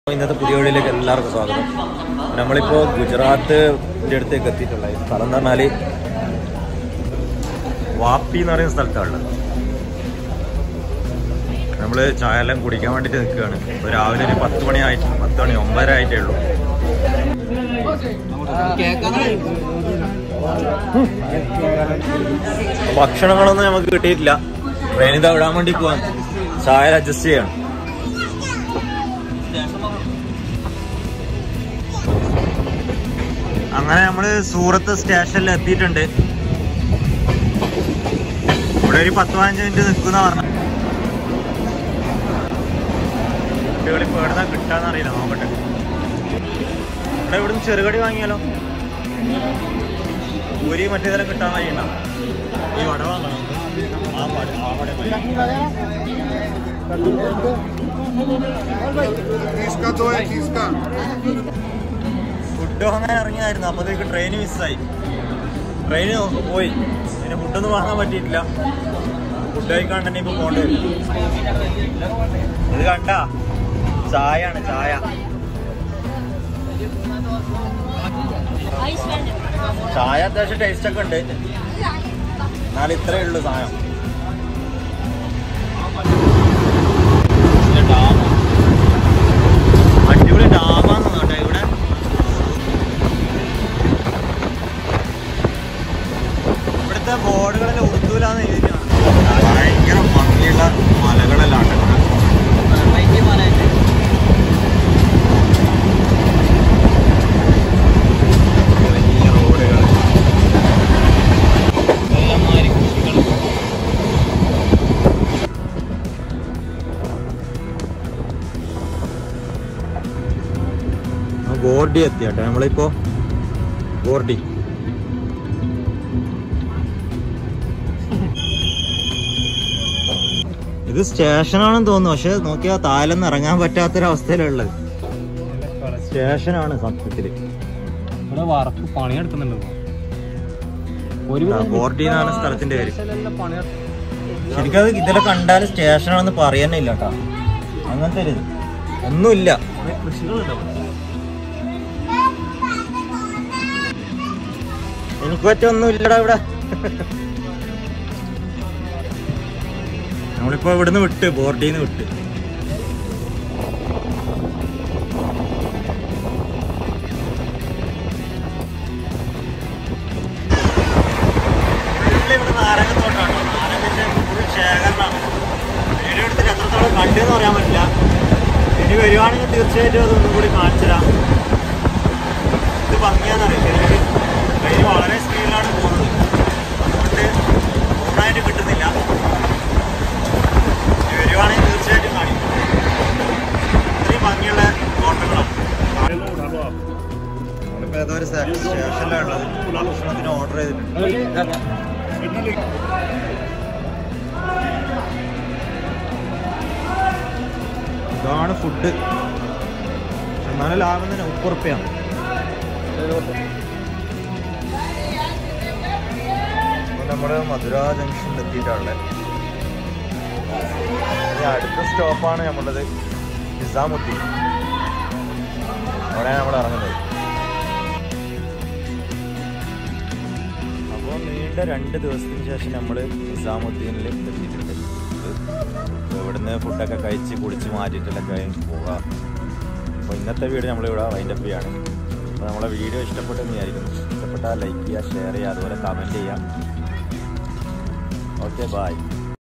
ഇന്നത്തെ പുതിയ വീഡിയോയിലേക്ക് എല്ലാവർക്കും സ്വാഗതം നമ്മളിപ്പോ ഗുജറാത്തിന്റെ അടുത്തേക്ക് എത്തിയിട്ടുള്ള ഈ സ്ഥലം എന്ന് പറഞ്ഞാല് വാപ്പി എന്ന് പറയുന്ന സ്ഥലത്താണുള്ളത് നമ്മള് ചായ എല്ലാം കുടിക്കാൻ വേണ്ടിട്ട് നിൽക്കുകയാണ് ഇപ്പൊ രാവിലെ ഒരു പത്ത് മണി ആയിട്ട് പത്ത് മണി ഒമ്പതര ആയിട്ടേ ഉള്ളൂ ഭക്ഷണങ്ങളൊന്നും നമുക്ക് കിട്ടിയിട്ടില്ല ട്രെയിനിൽ വിടാൻ വേണ്ടി പോവാൻ ചായ അഡ്ജസ്റ്റ് ചെയ്യണം അങ്ങനെ നമ്മള് സൂറത്ത് സ്റ്റേഷനിൽ എത്തിയിട്ടുണ്ട് ഇവിടെ ഒരു പത്ത് പതിനഞ്ച് മിനിറ്റ് നിൽക്കുന്ന പറഞ്ഞ കുട്ടികൾ ഇപ്പൊ എവിടുന്ന കിട്ടാന്നറിയില്ല നോക്കട്ടെ ഇവിടെ ഇവിടുന്ന് ചെറുകടി വാങ്ങിയാലോ ഒരു മറ്റേതെല്ലാം കിട്ടാൻ വഴിയുണ്ടോ ഈ വട വാങ്ങണം ആ വട ആ വട മതി. किसका तो है किसका ഫുഡ് വാങ്ങാൻ ഇറങ്ങിയായിരുന്നു അപ്പോഴത്തേക്ക് ട്രെയിൻ മിസ്സായി ട്രെയിൻ പോയി പിന്നെ ഫുഡൊന്നും വാങ്ങാൻ പറ്റിയിട്ടില്ല ഫുഡ് കഴിക്കാൻ തന്നെ ഇപ്പൊ പോകേണ്ടി വരും ഇത് കണ്ട ചായയാണ് ചായ ചായ അത്യാവശ്യം ടേസ്റ്റ് ഒക്കെ ഉണ്ട് എന്നാലും ഇത്രയേ ഉള്ളൂ സാധനം ഇതിലെ ഡാം അടിപൊളി ഡാമാന്ന് കേട്ടോ ഇവിടെ ഇവിടുത്തെ ബോർഡുകളിൽ ഉറുദൂലാന്ന് എഴുതിയാണ് ഭയങ്കര ഭംഗിയുള്ള മലകളെല്ലാം ഉണ്ട് ഇവിടെ. വലിയ റോഡുകൾ ഗോർഡി എത്തിയാട്ടെ നമ്മളിപ്പോ ഗോർഡി ഇത് സ്റ്റേഷനാണെന്ന് തോന്നുന്നു പക്ഷെ നോക്കിയാൽ താലൊന്നും ഇറങ്ങാൻ പറ്റാത്തൊരവസ്ഥയിലുള്ളത് സ്റ്റേഷനാണ് സത്യത്തില് ഇവിടെ വർക്ക് പണിയെടുക്കുന്നുണ്ട് ഒരു ഗോർഡി എന്നാണ് സ്ഥലത്തിന്റെ പേര് പണി ശരിക്കും അത് ഇതിലെ കണ്ടാൽ സ്റ്റേഷനാണെന്ന് പറയാനില്ല കേട്ടോ അങ്ങനത്തെ ഒരു ഇത് ഒന്നുമില്ല കൃഷികളുണ്ടാവും എനിക്ക് പറ്റൊന്നും ഇല്ലടാ ഇവിടെ നമ്മളിപ്പോ ഇവിടുന്ന് വിട്ട് ബോർഡിന്ന് വിട്ട് ഇവിടെ നാരകത്തോട്ടാണ് നാരകത്തിന്റെ full ശേഖരണമാണ് വീഡിയോ എടുത്തിട്ട് എത്രത്തോളം കണ്ടെന്ന് പറയാൻ പറ്റില്ല ഇനി വരുവാണെങ്കിൽ തീർച്ചയായിട്ടും അതൊന്നും കൂടി കാണിച്ചു തരാം ഇത് ഭംഗിയാന്നറിയില്ല എനിക്ക് ട്രെയിൻ വളരെ സ്പീഡിലാണ് പോകുന്നത് അതുകൊണ്ട് പൂർണ്ണമായിട്ട് കിട്ടുന്നില്ല ഇനി വരുവാണെങ്കിൽ തീർച്ചയായിട്ടും കാണിക്കും ഇത്രയും ഭംഗിയുള്ള ഹോട്ടലുകളാണ് നമ്മളിപ്പോൾ ഏതോ ഒരു സ്റ്റേഷനിലാണുള്ളത് ഭക്ഷണത്തിന് ഓർഡർ ചെയ്തിട്ടുണ്ട് ഇതാണ് ഫുഡ് എന്നാലും ലാഭം തന്നെ ഉപ്പുറപ്പയാണ് ഇപ്പൊ നമ്മള് മധുര ജംഗ്ഷനിൽ എത്തിയിട്ടുള്ളത് ഇനി അടുത്ത സ്റ്റോപ്പാണ് നമ്മളുടെ നിസാമുദ്ദീൻ അവിടെയാണ് നമ്മൾ ഇറങ്ങുന്നത് അപ്പോൾ നീണ്ട രണ്ട് ദിവസത്തിന് ശേഷം നമ്മൾ നിസാമുദ്ദീനിൽ എത്തിയിട്ടുണ്ട് ഇത് ഇവിടുന്ന് ഫുഡൊക്കെ കഴിച്ച് കുടിച്ച് മാറ്റിയിട്ടെല്ലാം കഴിഞ്ഞ് പോകാം അപ്പോൾ ഇന്നത്തെ വീഡിയോ നമ്മളിവിടെ വൈൻഡപ്പ് ചെയ്യാണ് അപ്പോൾ നമ്മളെ വീഡിയോ ഇഷ്ടപ്പെട്ടെന്ന് വിചാരിക്കുന്നു ഇഷ്ടപ്പെട്ടാൽ ലൈക്ക് ചെയ്യുക ഷെയർ ചെയ്യുക അതുപോലെ കമൻറ്റ് ചെയ്യുക ഓക്കെ ബായ്